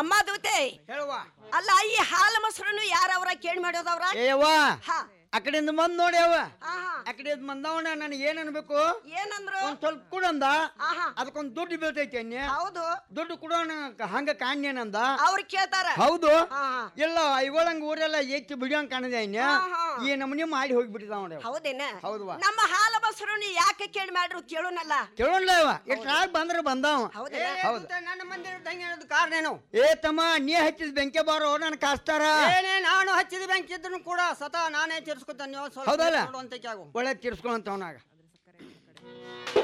ಅಮ್ಮ ದೂತೆ ಹೇಳುವ ಅಲ್ಲ ಈ ಹಾಲು ಮೊಸರನ್ನು ಯಾರವ್ರ ಕೇಳಿ ಮಾಡೋದವ್ರ ಏಯವ್ವ ಹಾ ಆ ಕಡೆಯಿಂದ ಬಂದ್ ನೋಡಿ ಅವ ಆಹಾ ಆ ಕಡೆ ಬಂದವನ ನನಗೆ ಏನ್ ಅನ್ಬೇಕು ಏನಂದ್ರು ಒಂದ್ ಸ್ವಲ್ಪ ಕೊಡಂದ ಆಹಾ ಅದಕ್ಕೊಂದ್ ದುಡ್ಡು ಬೀಳ್ತೈತಿ ಅನ್ಯ ಹೌದು ದುಡ್ಡು ಕೊಡೋಣ ಹಂಗ ಕಾಣ್ಯನಂದ ಅವ್ರು ಕೇಳ್ತಾರ ಹೌದು ಹಾ ಇಲ್ಲ ಐಗೋಳಂಗ ಊರೆಲ್ಲ ಎತ್ತಿ ಬಿಡಿಯಂಗ್ ಕಾಣದೆ ಅನ್ಯ ಆಹಾ. ಈ ನಮ್ಮನೆ ಮಾಡಿ ಹೋಗ್ಬಿಟ್ಟಿದ ನೋಡಿ ಹೌದೇನ ಹೌದವ್ವ. ನಮ್ಮ ಹಾಲು ಮೊಸರನ್ನು ಯಾಕೆ ಕೇಳಿ ಮಾಡ್ರು ಕೇಳೋನಲ್ಲ ಕೇಳೋಣ ಇವ ಎಷ್ಟಾಗ ಬಂದ್ರ ಬಂದಾವ ಹೌದೇನ ಹೌದು. ನನ್ನ ಮಂದಿರ ತಂಗಿ ಹೇಳೋದು ಕಾರಣ ಏನು ಏ ತಮ್ಮ ನೀ ಹಚ್ಚಿದ ಬೆಂಕಿ ಬಾರೋ ನನ್ ಕಾಸ್ತಾರ ಏನೇ ನಾನು ಹಚ್ಚಿದ ಬ್ಯಾಂಕ್ ಇದ್ರು ಕೂಡ ಸ್ವತಃ ನಾನೇ ತೀರ್ಸ್ಕೊತಾನೆ ನೀವು ಸ್ವಲ್ಪ ಹೌದಲ್ಲ? ನೋಡುವಂತ ಒಳ್ಳೆ ತೀರ್ಸ್ಕೊಂತವನಾಗ